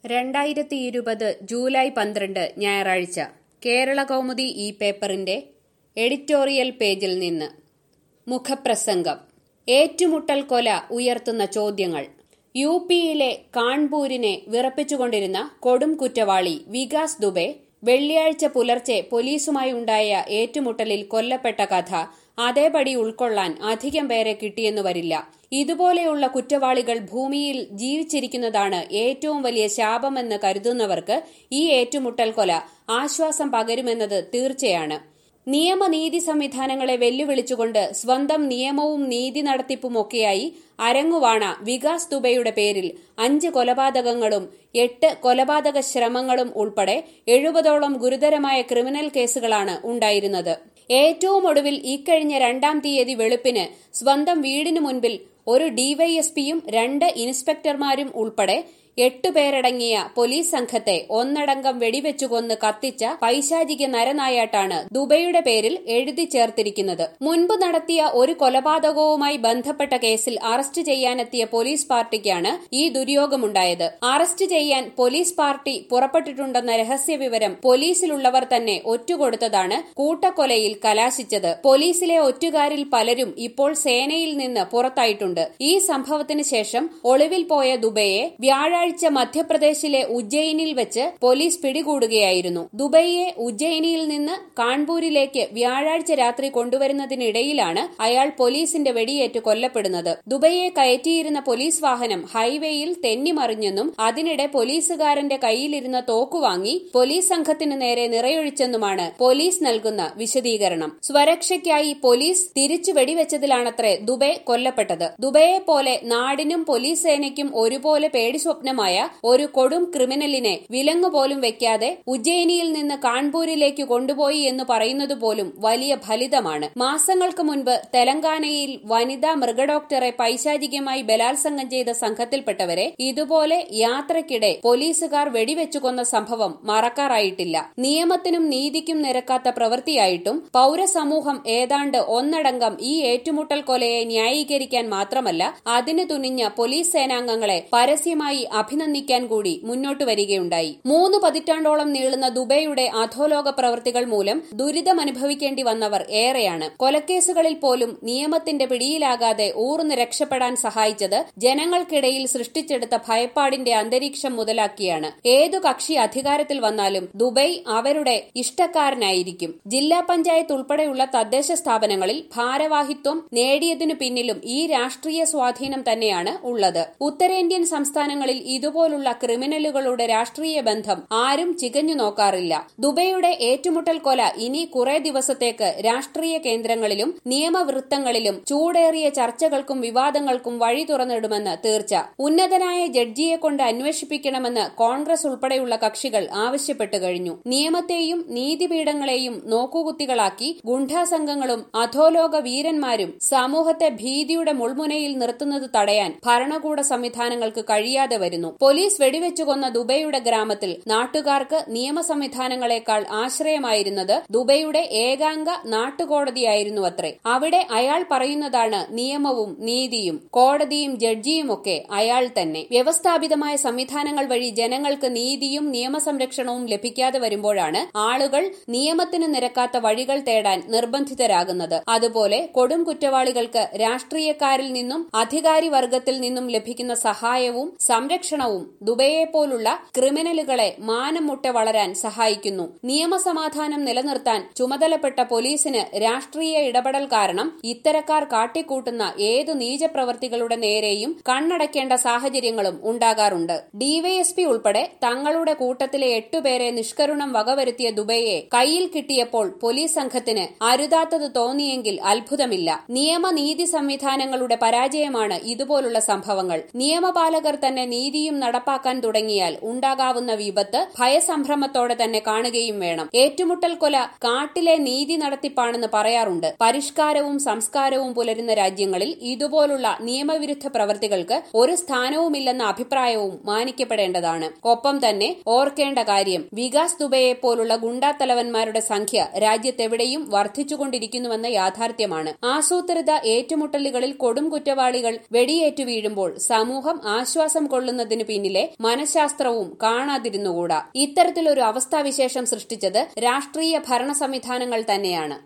രണ്ടായിരത്തി ഇരുപത് ജൂലൈ പന്ത്രണ്ട് ഞായറാഴ്ച കേരള കൗമുദി ഈ പേപ്പറിന്റെ എഡിറ്റോറിയൽ പേജിൽ നിന്ന് മുഖപ്രസംഗം ഏറ്റുമുട്ടൽ കൊല ഉയർത്തുന്ന ചോദ്യങ്ങൾ യു പിയിലെ കാൺപൂരിനെ വിറപ്പിച്ചുകൊണ്ടിരുന്ന കൊടും കുറ്റവാളി വികാസ് ദുബെ വെള്ളിയാഴ്ച പുലർച്ചെ പോലീസുമായി ഉണ്ടായ ഏറ്റുമുട്ടലിൽ കൊല്ലപ്പെട്ട കഥ അതേപടി ഉൾക്കൊള്ളാൻ അധികം പേരെ കിട്ടിയെന്നു വരില്ല ഇതുപോലെയുള്ള കുറ്റവാളികൾ ഭൂമിയിൽ ജീവിച്ചിരിക്കുന്നതാണ് ഏറ്റവും വലിയ ശാപമെന്ന് കരുതുന്നവർക്ക് ഈ ഏറ്റുമുട്ടൽ കൊല ആശ്വാസം പകരുമെന്നത് തീർച്ചയാണ് നിയമനീതി സംവിധാനങ്ങളെ വെല്ലുവിളിച്ചുകൊണ്ട് സ്വന്തം നിയമവും നീതി നടത്തിപ്പുമൊക്കെയായി അരങ്ങുവാണ വികാസ് ദുബെയുടെ പേരിൽ അഞ്ച് കൊലപാതകങ്ങളും എട്ട് കൊലപാതക ശ്രമങ്ങളും ഉൾപ്പെടെ എഴുപതോളം ഗുരുതരമായ ക്രിമിനൽ കേസുകളാണ് ഉണ്ടായിരുന്നത് ഏറ്റവും ഒടുവിൽ ഇക്കഴിഞ്ഞ രണ്ടാം തീയതി വെളുപ്പിന് സ്വന്തം വീടിനു മുൻപിൽ ഒരു ഡിവൈഎസ്പിയും രണ്ട് ഇൻസ്പെക്ടർമാരും ഉൾപ്പെടെ എട്ടുപേരടങ്ങിയ പോലീസ് സംഘത്തെ ഒന്നടങ്കം വെടിവെച്ചു കൊന്ന് കത്തിച്ച പൈശാചിക നരനായാട്ടാണ് ദുബൈയുടെ പേരിൽ എഴുതി ചേർത്തിരിക്കുന്നത് മുൻപ് നടത്തിയ ഒരു കൊലപാതകവുമായി ബന്ധപ്പെട്ട കേസിൽ അറസ്റ്റ് ചെയ്യാനെത്തിയ പോലീസ് പാർട്ടിക്കാണ് ഈ ദുര്യോഗമുണ്ടായത് അറസ്റ്റ് ചെയ്യാൻ പോലീസ് പാർട്ടി പുറപ്പെട്ടിട്ടുണ്ടെന്ന രഹസ്യ വിവരം പോലീസിലുള്ളവർ തന്നെ ഒറ്റുകൊടുത്തതാണ് കൂട്ടക്കൊലയിൽ കലാശിച്ചത് പോലീസിലെ ഒറ്റുകാരിൽ പലരും ഇപ്പോൾ സേനയിൽ നിന്ന് പുറത്തായിട്ടുണ്ട് ഈ സംഭവത്തിന് ശേഷം ഒളിവിൽ പോയ ദുബൈയെ വ്യാഴാഴ്ച വ്യാഴാഴ്ച മധ്യപ്രദേശിലെ ഉജ്ജയിനിൽ വെച്ച് പോലീസ് പിടികൂടുകയായിരുന്നു ദുബൈയെ ഉജ്ജയിനിയിൽ നിന്ന് കാൺപൂരിലേക്ക് വ്യാഴാഴ്ച രാത്രി കൊണ്ടുവരുന്നതിനിടയിലാണ് അയാൾ പോലീസിന്റെ വെടിയേറ്റ് കൊല്ലപ്പെടുന്നത് ദുബൈയെ കയറ്റിയിരുന്ന പോലീസ് വാഹനം ഹൈവേയിൽ തെന്നിമറിഞ്ഞെന്നും അതിനിടെ പോലീസുകാരന്റെ കയ്യിലിരുന്ന തോക്കു വാങ്ങി പോലീസ് സംഘത്തിന് നേരെ നിറയൊഴിച്ചെന്നുമാണ് പോലീസ് നൽകുന്ന വിശദീകരണം സ്വരക്ഷയ്ക്കായി പോലീസ് തിരിച്ചു വെടിവെച്ചതിലാണത്രേ ദുബൈ കൊല്ലപ്പെട്ടത് ദുബൈയെ പോലെ നാടിനും പോലീസ് സേനയ്ക്കും ഒരുപോലെ പേടി സ്വപ്നമായ ഒരു കൊടും ക്രിമിനലിനെ വിലങ്ങുപോലും വെക്കാതെ ഉജ്ജയിനിയിൽ നിന്ന് കാൺപൂരിലേക്ക് കൊണ്ടുപോയി എന്ന് പറയുന്നത് പോലും വലിയ ഫലിതമാണ് മാസങ്ങൾക്ക് മുൻപ് തെലങ്കാനയിൽ വനിതാ മൃഗഡോക്ടറെ പൈശാചികമായി ബലാത്സംഗം ചെയ്ത സംഘത്തിൽപ്പെട്ടവരെ ഇതുപോലെ യാത്രക്കിടെ പോലീസുകാർ വെടിവെച്ചു കൊന്ന സംഭവം മറക്കാറായിട്ടില്ല നിയമത്തിനും നീതിക്കും നിരക്കാത്ത പ്രവൃത്തിയായിട്ടും പൌരസമൂഹം ഏതാണ്ട് ഒന്നടങ്കം ഈ ഏറ്റുമുട്ടൽ കൊലയെ ന്യായീകരിക്കാൻ മാത്രമല്ല അതിന് തുനിഞ്ഞ പോലീസ് സേനാംഗങ്ങളെ പരസ്യമായി അഭിനന്ദിക്കാൻ കൂടി മുന്നോട്ട് വരികയുണ്ടായി മൂന്ന് പതിറ്റാണ്ടോളം നീളുന്ന ദുബൈയുടെ അധോലോക പ്രവൃത്തികൾ മൂലം ദുരിതമനുഭവിക്കേണ്ടി വന്നവർ ഏറെയാണ് കൊലക്കേസുകളിൽ പോലും നിയമത്തിന്റെ പിടിയിലാകാതെ ഊർന്ന് രക്ഷപ്പെടാൻ സഹായിച്ചത് ജനങ്ങൾക്കിടയിൽ സൃഷ്ടിച്ചെടുത്ത ഭയപ്പാടിന്റെ അന്തരീക്ഷം മുതലാക്കിയാണ് ഏതു കക്ഷി അധികാരത്തിൽ വന്നാലും ദുബൈ അവരുടെ ഇഷ്ടക്കാരനായിരിക്കും ജില്ലാ പഞ്ചായത്ത് ഉൾപ്പെടെയുള്ള തദ്ദേശ സ്ഥാപനങ്ങളിൽ ഭാരവാഹിത്വം നേടിയതിനു പിന്നിലും ഈ രാഷ്ട്രീയ സ്വാധീനം തന്നെയാണ് ഉള്ളത് ഉത്തരേന്ത്യൻ സംസ്ഥാനങ്ങളിൽ ഇതുപോലുള്ള ക്രിമിനലുകളുടെ രാഷ്ട്രീയ ബന്ധം ആരും ചികഞ്ഞു നോക്കാറില്ല ദുബൈയുടെ ഏറ്റുമുട്ടൽ കൊല ഇനി കുറെ ദിവസത്തേക്ക് രാഷ്ട്രീയ കേന്ദ്രങ്ങളിലും നിയമവൃത്തങ്ങളിലും ചൂടേറിയ ചർച്ചകൾക്കും വിവാദങ്ങൾക്കും വഴി തുറന്നിടുമെന്ന് തീർച്ച ഉന്നതനായ ജഡ്ജിയെ കൊണ്ട് അന്വേഷിപ്പിക്കണമെന്ന് കോൺഗ്രസ് ഉൾപ്പെടെയുള്ള കക്ഷികൾ ആവശ്യപ്പെട്ടു കഴിഞ്ഞു നിയമത്തെയും നീതിപീഠങ്ങളെയും നോക്കുകുത്തികളാക്കി ഗുണ്ടാസംഘങ്ങളും അധോലോക വീരന്മാരും സമൂഹത്തെ ഭീതിയുടെ മുൾമുനയിൽ നിർത്തുന്നത് തടയാൻ ഭരണകൂട സംവിധാനങ്ങൾക്ക് കഴിയാതെ വരുന്നു പോലീസ് വെടിവെച്ചു കൊന്ന ദുബൈയുടെ ഗ്രാമത്തിൽ നാട്ടുകാർക്ക് നിയമ സംവിധാനങ്ങളെക്കാൾ ആശ്രയമായിരുന്നത് ദുബൈയുടെ ഏകാംഗ നാട്ടുകോടതിയായിരുന്നു അത്രേ അവിടെ അയാൾ പറയുന്നതാണ് നിയമവും നീതിയും കോടതിയും ജഡ്ജിയുമൊക്കെ അയാൾ തന്നെ വ്യവസ്ഥാപിതമായ സംവിധാനങ്ങൾ വഴി ജനങ്ങൾക്ക് നീതിയും നിയമസംരക്ഷണവും ലഭിക്കാതെ വരുമ്പോഴാണ് ആളുകൾ നിയമത്തിന് നിരക്കാത്ത വഴികൾ തേടാൻ നിർബന്ധിതരാകുന്നത് അതുപോലെ കൊടും കുറ്റവാളികൾക്ക് രാഷ്ട്രീയക്കാരിൽ നിന്നും അധികാരി വർഗത്തിൽ നിന്നും ലഭിക്കുന്ന സഹായവും സംരക്ഷണവും ദുബൈയെ പോലുള്ള ക്രിമിനലുകളെ മാനം മുട്ട വളരാൻ സഹായിക്കുന്നു നിയമസമാധാനം നിലനിർത്താൻ ചുമതലപ്പെട്ട പോലീസിന് രാഷ്ട്രീയ ഇടപെടൽ കാരണം ഇത്തരക്കാർ കാട്ടിക്കൂട്ടുന്ന ഏതു നീചപ്രവർത്തികളുടെ നേരെയും കണ്ണടയ്ക്കേണ്ട സാഹചര്യങ്ങളും ഉണ്ടാകാറുണ്ട് ഡിവൈഎസ്പി ഉൾപ്പെടെ തങ്ങളുടെ കൂട്ടത്തിലെ എട്ടുപേരെ നിഷ്കരുണം വകവരുത്തിയ ദുബൈയെ കയ്യിൽ കിട്ടിയപ്പോൾ പോലീസ് സംഘത്തിന് അരുതാത്തത് തോന്നിയെങ്കിൽ അത്ഭുതമില്ല നിയമനീതി സംവിധാനങ്ങളുടെ പരാജയമാണ് ഇതുപോലുള്ള സംഭവങ്ങൾ നിയമപാലകർ തന്നെ നീതിയും നടപ്പാക്കാൻ തുടങ്ങിയാൽ ഉണ്ടാകാവുന്ന വിപത്ത് ഭയസംഭ്രമത്തോടെ തന്നെ കാണുകയും വേണം ഏറ്റുമുട്ടൽ കൊല കാട്ടിലെ നീതി നടത്തിപ്പാണെന്ന് പറയാറുണ്ട് പരിഷ്കാരവും സംസ്കാരവും പുലരുന്ന രാജ്യങ്ങളിൽ ഇതുപോലുള്ള നിയമവിരുദ്ധ പ്രവർത്തികൾക്ക് ഒരു സ്ഥാനവുമില്ലെന്ന അഭിപ്രായവും മാനിക്കപ്പെടേണ്ടതാണ് ഒപ്പം തന്നെ ഓർക്കേണ്ട കാര്യം വികാസ് ദുബെയെ പോലുള്ള ഗുണ്ടാത്തലവന്മാരുടെ സംഖ്യ രാജ്യത്തെവിടെയും വർദ്ധിച്ചുകൊണ്ടിരിക്കുന്നുവെന്ന യാഥാർത്ഥ്യമാണ് ആസൂത്രിത ഏറ്റുമുട്ടലുകളിൽ കൊടും കുറ്റവാളികൾ വെടിയേറ്റു വീഴുമ്പോൾ സമൂഹം ആശ്വാസം കൊള്ളുന്ന സംഭവിക്കുന്നതിന് പിന്നിലെ മനഃശാസ്ത്രവും കാണാതിരുന്നുകൂടാ ഇത്തരത്തിലൊരു അവസ്ഥാവിശേഷം സൃഷ്ടിച്ചത് രാഷ്ട്രീയ ഭരണ സംവിധാനങ്ങൾ തന്നെയാണ്